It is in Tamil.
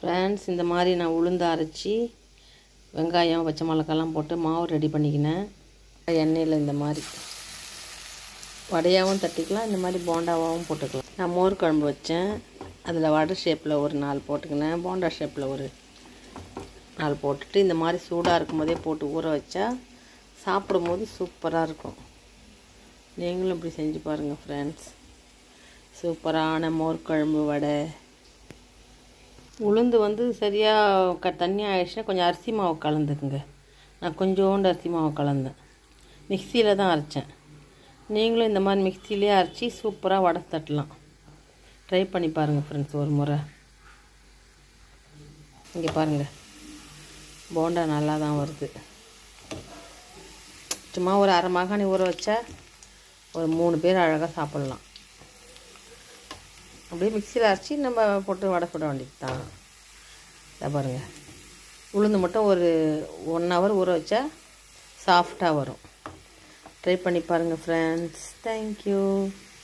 ஃப்ரெண்ட்ஸ் இந்த மாதிரி நான் உளுந்து அரைச்சி வெங்காயம் பச்சை மிளகாலாம் போட்டு மாவு ரெடி பண்ணிக்கினேன் எண்ணெயில் இந்த மாதிரி வடையாகவும் தட்டிக்கலாம் இந்த மாதிரி போண்டாவாகவும் போட்டுக்கலாம் நான் மோர் குழம்பு வச்சேன் அதில் வடை ஷேப்பில் ஒரு நாலு போட்டுக்கினேன் போண்டா ஷேப்பில் ஒரு நாலு போட்டுட்டு இந்த மாதிரி சூடாக இருக்கும் போதே போட்டு ஊற வச்சா சாப்பிடும்போது சூப்பராக இருக்கும் நீங்களும் இப்படி செஞ்சு பாருங்கள் ஃப்ரெண்ட்ஸ் சூப்பரான மோர் குழம்பு வடை உளுந்து வந்து சரியாக க தண்ணி ஆயிடுச்சுன்னா கொஞ்சம் அரிசி மாவு கலந்துக்குங்க நான் கொஞ்சோண்டு அரிசி மாவு கலந்தேன் மிக்சியில் தான் அரைச்சேன் நீங்களும் இந்த மாதிரி மிக்சிலே அரைச்சி சூப்பராக வடை தட்டலாம் ட்ரை பண்ணி பாருங்கள் ஃப்ரெண்ட்ஸ் ஒரு முறை இங்கே பாருங்கள் போண்டா நல்லா தான் வருது சும்மா ஒரு அரை மாகாணி ஊற வச்சா ஒரு மூணு பேர் அழகாக சாப்பிட்லாம் அப்படியே மிக்சியில் அரைச்சி நம்ம போட்டு வடை சுட வேண்டியது தான் இதை பாருங்கள் உளுந்து மட்டும் ஒரு ஒன் ஹவர் ஊற வச்சா சாஃப்டாக வரும் ட்ரை பண்ணி பாருங்கள் ஃப்ரெண்ட்ஸ் தேங்க்யூ